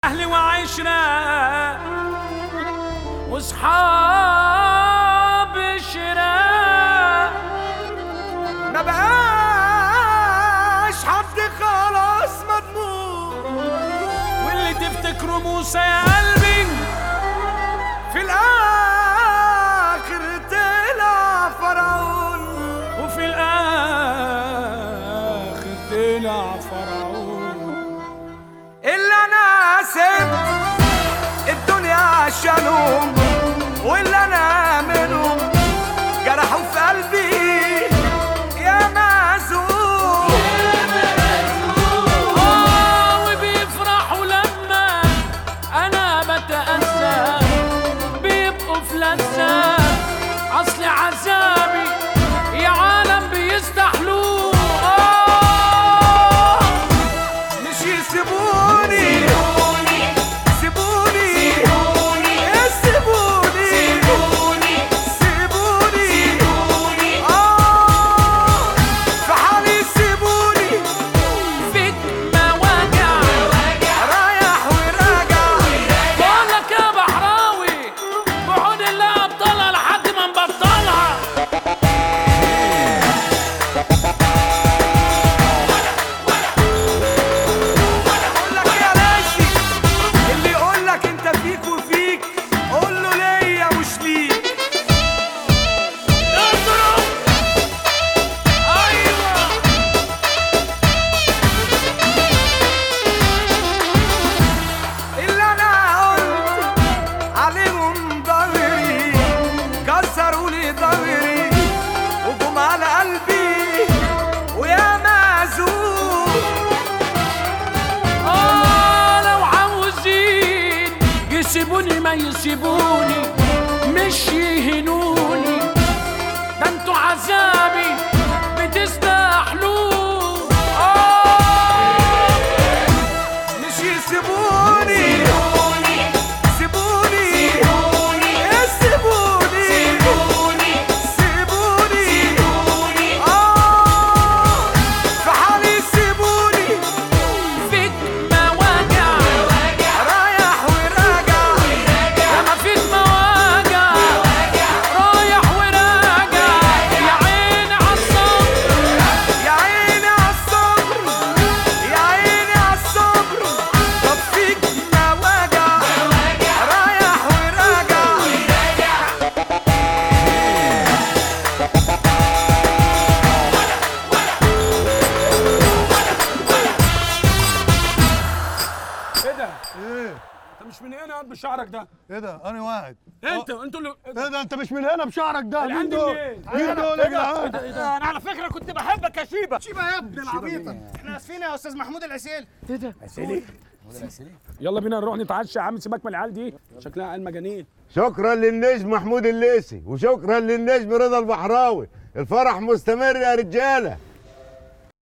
أهلي وعشرة وصحاب الشراء ما بقاش حد خلاص مضمون واللي تفتكروا موسى يا قلبي في الاخر طلع فرعون وفي الآخر طلع فرعون اللي انا سبت الدنيا عشانهم واللي انا منهم جرحوا في قلبي يا معزوم آه وبيفرحوا لما أنا بتأذى بيبقوا في لذة أصل عذابي يا عالم بيستحلوه آه مش يسيبوني سيبوني سيبوني سيبوني اه في حالي سيبوني فيك مواجع رايح وراجع بقولك يا بحراوي بعود الله أبطالها لحد ما نبطلها اقول لك يا راشي اللي يقول لك انت فيك وفيك قول له ليا مش ليك اضرب أيوه اللي انا قلت عليهم ضهري كسروا لي ضهري وجم على قلبي ويا معزوم آه لو عاوزين يسيبوني ما يسيبوني مش يهنوني ده انتوا عذابي بتستحلوه آه مش يسيبوني سيبوني سيبوني سيبوني اه في حالي سيبوني فيك مواجع رايح وراجع لما فيك مواجع رايح وراجع يا عيني عالصبر يا عيني عالصبر يا عيني عالصبر طب فيك مواجع رايح وراجع ايه ده؟ ايه انت مش من هنا قد بشعرك ده ايه ده انا واحد انت انتوا اللي ايه ده انت مش من هنا بشعرك ده مين عندي دول منين؟ مين دول يا جدعان انا على فكره كنت بحبك يا شيبه شيبه يا ابن العبيطه احنا اسفين يا استاذ محمود العسيل يلا بينا نروح نتعشى يا عم سيبك من العيال دي شكلها عيال مجانين شكرا للنجم محمود الليسي وشكرا للنجم رضا البحراوي الفرح مستمر يا رجاله